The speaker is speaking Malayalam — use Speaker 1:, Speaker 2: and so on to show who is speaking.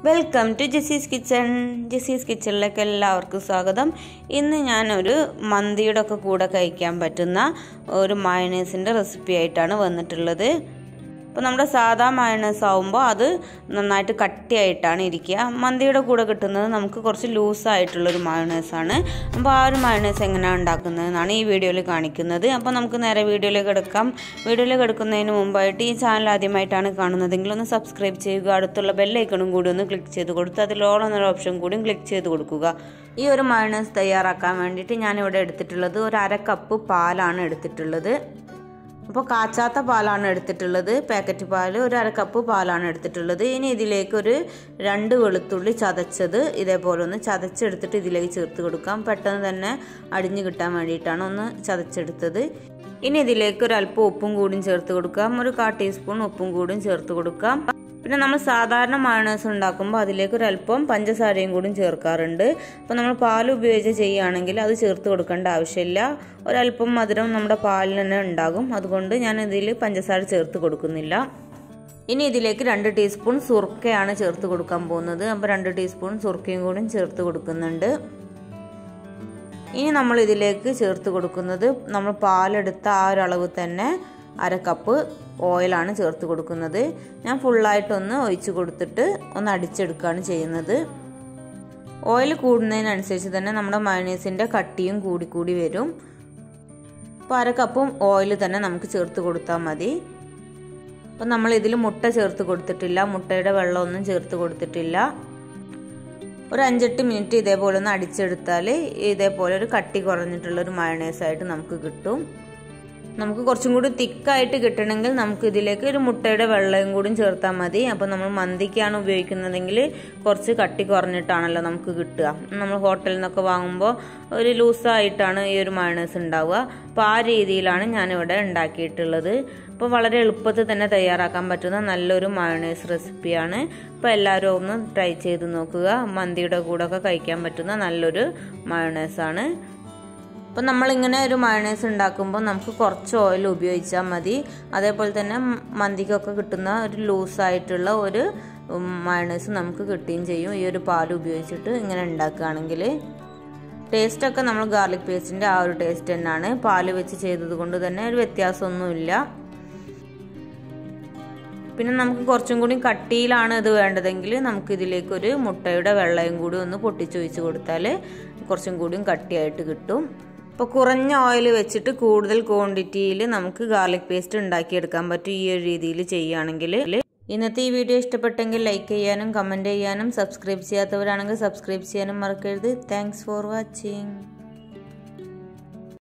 Speaker 1: വെൽക്കം ടു ജെസീസ് കിച്ചൺ ജെസീസ് കിച്ചണിലേക്ക് എല്ലാവർക്കും സ്വാഗതം ഇന്ന് ഞാനൊരു മന്തിയുടെ ഒക്കെ കൂടെ കഴിക്കാൻ പറ്റുന്ന ഒരു മയണൈസിൻ്റെ റെസിപ്പി ആയിട്ടാണ് വന്നിട്ടുള്ളത് അപ്പോൾ നമ്മുടെ സാധാ മയണൈസ് ആവുമ്പോൾ അത് നന്നായിട്ട് കട്ടിയായിട്ടാണ് ഇരിക്കുക മന്തിയുടെ കൂടെ കിട്ടുന്നത് നമുക്ക് കുറച്ച് ലൂസായിട്ടുള്ളൊരു മയണൈസാണ് അപ്പോൾ ആ ഒരു മയണൈസ് എങ്ങനെയാണ് ഉണ്ടാക്കുന്നതെന്നാണ് ഈ വീഡിയോയിൽ കാണിക്കുന്നത് അപ്പോൾ നമുക്ക് നേരെ വീഡിയോയിലേക്ക് എടുക്കാം വീഡിയോയിലേക്ക് എടുക്കുന്നതിന് മുമ്പായിട്ട് ഈ ചാനൽ ആദ്യമായിട്ടാണ് കാണുന്നതെങ്കിൽ ഒന്ന് സബ്സ്ക്രൈബ് ചെയ്യുക അടുത്തുള്ള ബെല്ലൈക്കണും കൂടി ഒന്ന് ക്ലിക്ക് ചെയ്ത് കൊടുത്ത് അതിൽ ഓൾ എന്നൊരു ഓപ്ഷൻ കൂടിയും ക്ലിക്ക് ചെയ്ത് കൊടുക്കുക ഈ ഒരു മയണൈസ് തയ്യാറാക്കാൻ വേണ്ടിയിട്ട് ഞാനിവിടെ എടുത്തിട്ടുള്ളത് ഒരു അര കപ്പ് പാലാണ് എടുത്തിട്ടുള്ളത് അപ്പോൾ കാച്ചാത്ത പാലാണ് എടുത്തിട്ടുള്ളത് പാക്കറ്റ് പാൽ ഒരു അര കപ്പ് പാലാണ് എടുത്തിട്ടുള്ളത് ഇനി ഇതിലേക്ക് ഒരു രണ്ട് വെളുത്തുള്ളി ചതച്ചത് ഇതേപോലെ ഒന്ന് ചതച്ചെടുത്തിട്ട് ഇതിലേക്ക് ചേർത്ത് കൊടുക്കാം പെട്ടെന്ന് തന്നെ അടിഞ്ഞു കിട്ടാൻ വേണ്ടിയിട്ടാണ് ഒന്ന് ചതച്ചെടുത്തത് ഇനി ഇതിലേക്ക് ഒരു അല്പം ഉപ്പും കൂടിയും ചേർത്ത് കൊടുക്കാം ഒരു കാ ടീസ്പൂൺ ഉപ്പും കൂടിയും ചേർത്ത് കൊടുക്കാം പിന്നെ നമ്മൾ സാധാരണ മയണൈസ് ഉണ്ടാക്കുമ്പോൾ അതിലേക്ക് ഒരു അല്പം പഞ്ചസാരയും കൂടി ചേർക്കാറുണ്ട് അപ്പോൾ നമ്മൾ പാൽ ഉപയോഗിച്ച് ചെയ്യുകയാണെങ്കിൽ അത് ചേർത്ത് കൊടുക്കേണ്ട ആവശ്യമില്ല ഒരല്പം മധുരം നമ്മുടെ പാലിൽ തന്നെ ഉണ്ടാകും അതുകൊണ്ട് ഞാൻ ഇതിൽ പഞ്ചസാര ചേർത്ത് കൊടുക്കുന്നില്ല ഇനി ഇതിലേക്ക് രണ്ട് ടീസ്പൂൺ സുർക്കയാണ് ചേർത്ത് കൊടുക്കാൻ പോകുന്നത് അപ്പോൾ രണ്ട് ടീസ്പൂൺ സുർക്കയും കൂടി ചേർത്ത് കൊടുക്കുന്നുണ്ട് ഇനി നമ്മൾ ഇതിലേക്ക് ചേർത്ത് കൊടുക്കുന്നത് നമ്മൾ പാലെടുത്ത ആ ഒരു അളവ് തന്നെ അര കപ്പ് ഓയിലാണ് ചേർത്ത് കൊടുക്കുന്നത് ഞാൻ ഫുള്ളായിട്ടൊന്ന് ഒഴിച്ച് കൊടുത്തിട്ട് ഒന്ന് അടിച്ചെടുക്കുകയാണ് ചെയ്യുന്നത് ഓയിൽ കൂടുന്നതിനനുസരിച്ച് തന്നെ നമ്മുടെ മയണൈസിൻ്റെ കട്ടിയും കൂടി കൂടി വരും അപ്പോൾ അര കപ്പും ഓയിൽ തന്നെ നമുക്ക് ചേർത്ത് കൊടുത്താൽ മതി അപ്പം നമ്മൾ ഇതിൽ മുട്ട ചേർത്ത് കൊടുത്തിട്ടില്ല മുട്ടയുടെ വെള്ളമൊന്നും ചേർത്ത് കൊടുത്തിട്ടില്ല ഒരു അഞ്ചെട്ട് മിനിറ്റ് ഇതേപോലെ ഒന്ന് അടിച്ചെടുത്താൽ ഇതേപോലെ ഒരു കട്ടി കുറഞ്ഞിട്ടുള്ള ഒരു മയണൈസായിട്ട് നമുക്ക് കിട്ടും നമുക്ക് കുറച്ചും കൂടി തിക്കായിട്ട് കിട്ടണമെങ്കിൽ നമുക്ക് ഇതിലേക്ക് ഒരു മുട്ടയുടെ വെള്ളവും കൂടി ചേർത്താൽ മതി അപ്പോൾ നമ്മൾ മന്തിക്കാണ് ഉപയോഗിക്കുന്നതെങ്കിൽ കുറച്ച് കട്ടി കുറഞ്ഞിട്ടാണല്ലോ നമുക്ക് കിട്ടുക നമ്മൾ ഹോട്ടലിൽ നിന്നൊക്കെ വാങ്ങുമ്പോൾ ഒരു ലൂസായിട്ടാണ് ഈ ഒരു മയണൈസ് ഉണ്ടാവുക അപ്പോൾ ആ രീതിയിലാണ് ഞാനിവിടെ ഉണ്ടാക്കിയിട്ടുള്ളത് അപ്പോൾ വളരെ എളുപ്പത്തിൽ തന്നെ തയ്യാറാക്കാൻ പറ്റുന്ന നല്ലൊരു മയണൈസ് റെസിപ്പിയാണ് അപ്പോൾ എല്ലാവരും ഒന്ന് ട്രൈ ചെയ്ത് നോക്കുക മന്തിയുടെ കൂടെ ഒക്കെ കഴിക്കാൻ പറ്റുന്ന നല്ലൊരു മയണൈസാണ് അപ്പം നമ്മളിങ്ങനെ ഒരു മയണൈസ് ഉണ്ടാക്കുമ്പോൾ നമുക്ക് കുറച്ച് ഓയിൽ ഉപയോഗിച്ചാൽ മതി അതേപോലെ തന്നെ മന്തിക്കൊക്കെ കിട്ടുന്ന ഒരു ലൂസായിട്ടുള്ള ഒരു മയണൈസ് നമുക്ക് കിട്ടുകയും ചെയ്യും ഈ ഒരു പാൽ ഉപയോഗിച്ചിട്ട് ഇങ്ങനെ ഉണ്ടാക്കുകയാണെങ്കിൽ ടേസ്റ്റൊക്കെ നമ്മൾ ഗാർലിക് പേസ്റ്റിൻ്റെ ആ ഒരു ടേസ്റ്റ് തന്നെയാണ് പാൽ വെച്ച് ചെയ്തത് കൊണ്ട് തന്നെ ഒരു വ്യത്യാസമൊന്നുമില്ല പിന്നെ നമുക്ക് കുറച്ചും കൂടി കട്ടിയിലാണ് ഇത് വേണ്ടതെങ്കിൽ നമുക്ക് ഇതിലേക്ക് ഒരു മുട്ടയുടെ വെള്ളയും കൂടി ഒന്ന് പൊട്ടിച്ചൊഴിച്ച് കൊടുത്താൽ കുറച്ചും കൂടിയും കട്ടിയായിട്ട് കിട്ടും ഇപ്പോൾ കുറഞ്ഞ ഓയിൽ വെച്ചിട്ട് കൂടുതൽ ക്വാണ്ടിറ്റിയിൽ നമുക്ക് ഗാർലിക് പേസ്റ്റ് ഉണ്ടാക്കിയെടുക്കാൻ പറ്റും ഈ ഒരു രീതിയിൽ ചെയ്യുകയാണെങ്കിൽ ഇന്നത്തെ ഈ വീഡിയോ ഇഷ്ടപ്പെട്ടെങ്കിൽ ലൈക്ക് ചെയ്യാനും കമൻറ്റ് ചെയ്യാനും സബ്സ്ക്രൈബ് ചെയ്യാത്തവരാണെങ്കിൽ സബ്സ്ക്രൈബ് ചെയ്യാനും മറക്കരുത് താങ്ക്സ് ഫോർ വാച്ചിങ്